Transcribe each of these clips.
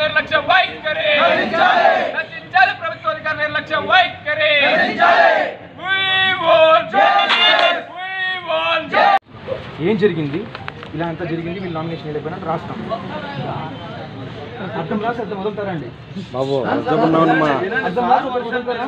నిర్లక్ష్యం వైఖరి నశించాలి ప్రభుత్వ అధికార నిర్లక్ష్యం వైఖరి We want justice. We want justice. ఏం జరిగింది ఇలా అంతా జరిగింది వీళ్ళు నామినేషన్ వెళ్ళిపోయినా రాస్తాం అర్థం రాసి అర్థం వదులుతారండి బాబు అర్థమన్నాను మా అర్థం రాసి ఒకటి వదులుతారా?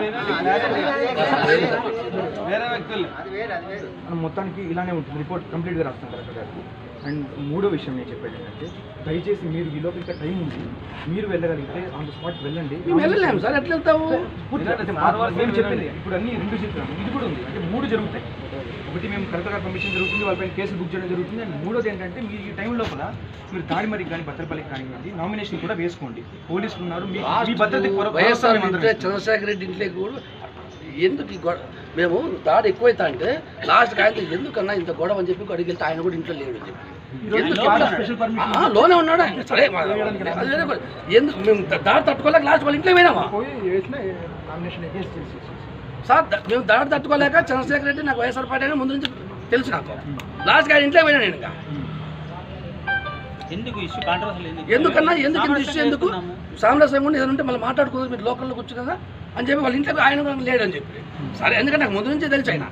మనం మొత్తానికి ఇలానే ఉంటుంది రిపోర్ట్ కంప్లీట్గా రాస్తాం కలెక్టర్ గారికి అండ్ మూడో విషయం నేను చెప్పేది ఏంటంటే దయచేసి మీరు ఈ లోపల ఇంకా టైం ఉంది మీరు వెళ్ళగలిగితే ఆన్ ద స్పాట్ వెళ్ళండి వెళ్ళలేము సార్ ఎట్లా వెళ్తాము పూర్తిగా అంటే మా- మేము చెప్పింది ఇప్పుడు అన్ని రెండు చెప్తున్నాము ఇది కూడా ఉంది అంటే మూడు జరుగుతాయి ఒకటి మేము కలెక్టర్ గారి పర్మిషన్ జరుగుతుంది వాళ్ళపైన కేసు బుక్ చేయడం జరుగుతుంది అండ్ మూడోది ఏంటంటే మీరు ఈ టైం లోపల మీరు తాడిమరికి కానీ బత్తలపల్లికి కానివ్వండి నామినేషన్ కూడా వేసుకోండి పోలీసులు ఉన్నారు మీ మీ భద్రత వైఎస్ఆర్ ఇంట్లో చంద్రశేఖర రెడ్డి ఇంట్లో కూడా ఎందుకు ఈ గొడవ మేము దాడి ఎక్కువైతే అంటే లాస్ట్ ఆయనతో ఎందుకన్నా ఇంత గొడవ అని చెప్పి అడిగి వెళ్తే ఆయన కూడా ఇంట్లో లేడు అని చెప్పి ఎందుకు స్పెషల్ పర్మిషన్ ఆ, లోనే ఉన్నాడు ఆయన సరే మా- అది వేరే పని. ఎందుకు మేము దాడి తట్టుకోలేక లాస్ట్ వాళ్ళ ఇంట్లో పోయినామా పోయి వేసిన నామినేషన్ వేసి చేసి సార్ ద- మేము దాడి తట్టుకోలేక చంద్రశేఖర రెడ్డి నాకు వైఎస్ఆర్ పార్టీ అని ముందు నుంచి తెలుసు నాకు లాస్ట్ ఆయన ఇంట్లో పోయినా నేను ఇంకా ఎందుకు ఇష్యూ కాంట్రవర్సల్ ఎందుకు ఎందుకన్నా ఎందుకు ఇంత ఇష్యూ ఎందుకు సామరస్యంగా ఉండి ఏదంటే మళ్ళీ మాట్లాడుకోదు మీరు లోకల్లో కూర్చు కదా అని చెప్పి వాళ్ళ ఇంట్లో ఆయన కూడా లేడు అని చెప్పి సరే ఎందుకంటే నాకు ముందు నుంచే తెలుసు ఆయన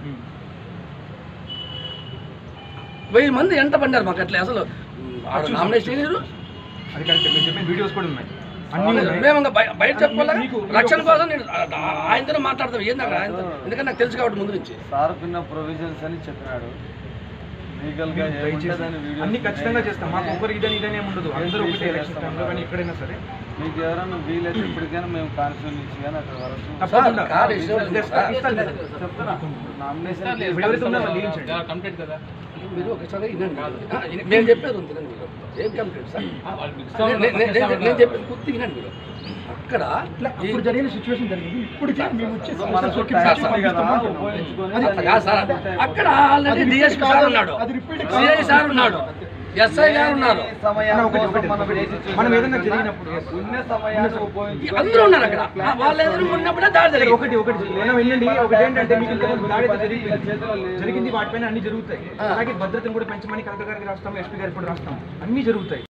వెయ్యి మంది ఎంట పడ్డారు మాకు అట్లా అసలు నామినేషన్ చేయలేరు అది కరెక్ట్ మీరు చెప్పిన వీడియోస్ కూడా ఉన్నాయి అన్ని ఉన్నాయి. మేము ఇంకా బయ- బయట చెప్పుకోలేక మీకు- రక్షణ కోసం నేను ఆ- ఆ- ఆయనతోనే మాట్లాడతాం ఏంది అక్కడ ఆయన ఎందుకంటే నాకు తెలుసు కాబట్టి ముందు నుంచి సార్ పిన్న ప్రొవిజన్స్ అని చెప్పినాడు లీగల్ గా దయచేసి ఏముంటుందని వీడియో అన్ని ఖచ్చితంగా చేస్తాం మాకు ఒకరు ఇదని ఇదని ఏమి ఉండదు అందరూ ఒకటే ఎలక్షన్ టైంలో కానీ ఎక్కడైనా సరే మీకు ఎవరైనా వీలైతే ఇప్పటికైనా మేము కాన్స్టిట్యూన్సీ కానీ అక్కడ వరకు తప్పకుండా సార్, కాదు, ఇష్టం లేదు. ఇస్తాను, ఇస్తాను కదా. చెప్తున్నా నామినేషన్ ఇప్పుడు ఎవరైతే ఉన్నారో వాళ్ళు వేయించండి. కంప్లీట్ కదా మీరు ఒకసారి వినండి ఆ, నేను చెప్పేది ఉంది వినండి మీరు ఏం కంప్లీట్ సార్ నే- నే- నే- నే- నేను చెప్పేది పూర్తి వినండి మీరు అక్కడ ఈ- ఇప్పుడు జరిగిన సిచ్యువేషన్ జరిగింది ఇప్పుడు మేము వచ్చి మన సార్, చుట్టూ సార్, ఉంది కదా పంపిస్తాం ఉపయోగించుకొని అది అట్లా కాదు సార్ అక్కడ ఆల్రెడీ డిఎస్పీ సార్ ఉన్నాడు అది రిపీట్ సిఐ సార్ ఉన్నాడు ఎస్ఐ గారు ఉన్నారు సమయాన్ని ఒకటి, కోసం ఒకటి, మనం ఒకటి. వేచి మనం ఏదైనా చూడాలి. జరిగినప్పుడు ఉన్న సమయాన్ని ఉపయోగించుకొని అందరూ ఉన్నారు అక్కడ ఆ, వాళ్ళు ఎదుర్కొన్నప్పుడే దాడి జరిగింది ఒకటి ఒకటి ఏమైనా వెళ్ళండి ఒకటి ఏంటంటే మీకు ఇంతకుముందు దాడి అయితే జరిగింది జరిగింది వాటిపైన అన్ని జరుగుతాయి అలాగే భద్రతను కూడా పెంచమని కలెక్టర్ గారికి రాస్తాం ఎస్పీ గారికి కూడా రాస్తాం అన్ని జరుగుతాయి